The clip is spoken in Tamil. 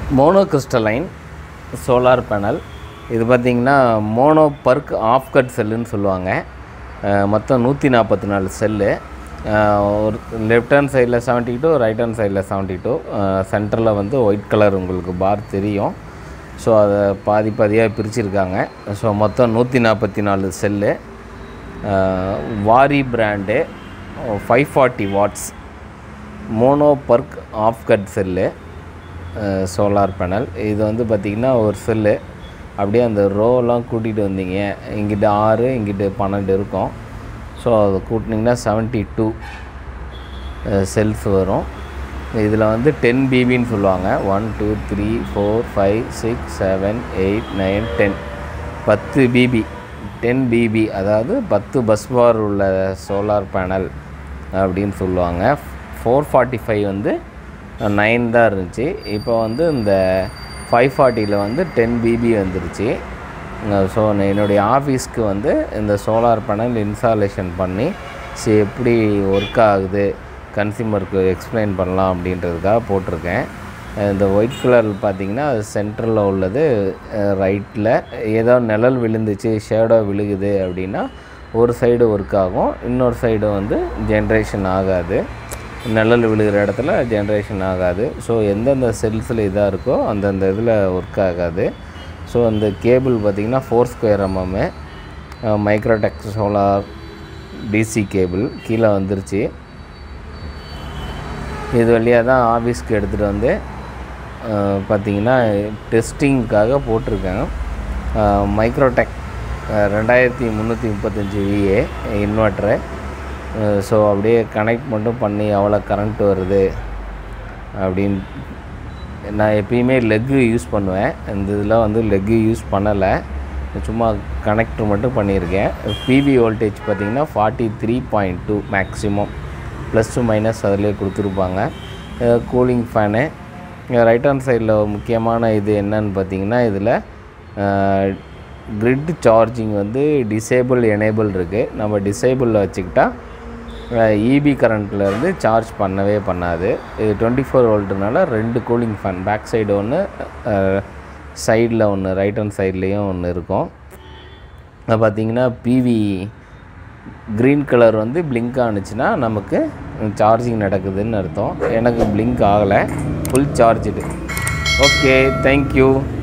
மோனோ கிறிஸ்டலைன் சோலார் பேனல் இது பார்த்திங்கன்னா மோனோ பர்க் ஆஃப் கட் செல்லுன்னு சொல்லுவாங்க அஹ் மொத்தம் நூற்றி நாற்பத்தி நாலு செல்லு ஒரு லெஃப்ட் ஹேண்ட் சைடில் செவன்ட்டி டூ ரைட் ஹேண்ட் சைடில் செவன்ட்டி டூ சென்டரில் வந்து ஒயிட் கலர் உங்களுக்கு பார் தெரியும் ஸோ அதை பாதி பாதியாக பிரிச்சிருக்காங்க ஸோ மொத்தம் நூற்றி நாற்பத்தி நாலு cell Waaree brand five forty watts mono PERC half cut cell solar panel இது வந்து பார்த்திங்கன்னா ஒரு செல்லு அப்படியே அந்த ரோலாம் கூட்டிகிட்டு வந்தீங்க இங்கிட்ட ஆறு இங்கிட்ட பன்னெண்டு இருக்கும் ஸோ அதை கூட்டினீங்கன்னா செவன்ட்டி டூ செல்ஸ் வரும் இதில் வந்து டென் பிபின்னு சொல்லுவாங்க one two three four five six seven eight nine ten பத்து பிபி டென் பிபி அதாவது பத்து பஸ் பார் உள்ள சோலார் பேனல் அப்படின்னு சொல்லுவாங்க ஃபோர் ஃபார்ட்டி ஃபைவ் வந்து நைன் தான் இருந்துச்சு இப்போ வந்து இந்த ஃபைவ் ஃபார்ட்டியில் வந்து டென் பிபி வந்துருச்சு ஸோ என்னுடைய ஆஃபீஸ்க்கு வந்து இந்த சோலார் பேனல் இன்ஸ்டாலேஷன் பண்ணி சரி எப்படி ஒர்க் ஆகுது கன்சியூமருக்கு எக்ஸ்பிளைன் பண்ணலாம் அப்படின்றதுக்காக போட்டிருக்கேன் இந்த ஒயிட் கலர் பார்த்தீங்கன்னா அது சென்டரில் உள்ளது ரைட்டில் ஏதோ நிழல் விழுந்துச்சு ஷேடோ விழுகுது அப்படின்னா ஒரு சைடு ஒர்க் ஆகும் இன்னொரு சைடு வந்து ஜென்ரேஷன் ஆகாது நிழல் விழுகிற இடத்துல ஜென்ரேஷன் ஆகாது ஸோ எந்தெந்த செல்ஸில் இதாக இருக்கோ அந்தந்த இதில் ஒர்க் ஆகாது ஸோ அந்த கேபிள் பார்த்திங்கன்னா four square MM Microtek solar DC cable கீழே வந்துருச்சு இது வழியாக தான் ஆஃபீஸ்க்கு எடுத்துகிட்டு வந்து பார்த்திங்கன்னா டெஸ்டிங்க்காக போட்டிருக்கேன் மைக்ரோடெக் ரெண்டாயிரத்தி முந்நூற்றி முப்பத்தஞ்சு விஏ இன்வெர்ட்ரு ஸோ அப்படியே கனெக்ட் மட்டும் பண்ணி எவ்வளோ கரண்ட் வருது அப்படின்னு நான் எப்பயுமே லெக்கு யூஸ் பண்ணுவேன் இந்த இதில் வந்து லெக்கு யூஸ் பண்ணலை சும்மா கனெக்டர் மட்டும் பண்ணியிருக்கேன் பிவி வோல்டேஜ் பார்த்திங்கன்னா forty three point two maximum plus two minus அதிலே கொடுத்துருப்பாங்க கூலிங் ஃபேனு ரைட் ஹேண்ட் சைடில் முக்கியமான இது என்னன்னு பார்த்தீங்கன்னா இதில் கிரிட் சார்ஜிங் வந்து டிசேபிள் எனேபிள் இருக்குது நம்ம டிசேபிளில் வச்சுக்கிட்டா இபி கரண்ட்லேருந்து சார்ஜ் பண்ணவே பண்ணாது இது டுவெண்ட்டி ஃபோர் வோல்ட்டுனால ரெண்டு கூலிங் ஃபேன் பேக் சைடு ஒன்று சைடில் ஒன்று ரைட் ஹேண்ட் சைட்லேயும் ஒன்று இருக்கும் பார்த்திங்கன்னா பிவி க்ரீன் கலர் வந்து பிளிங்க் ஆணுச்சுன்னா நமக்கு சார்ஜிங் நடக்குதுன்னு அர்த்தம் எனக்கு பிளிங்க் ஆகலை ஃபுல் சார்ஜுடு ஓகே தேங்க்யூ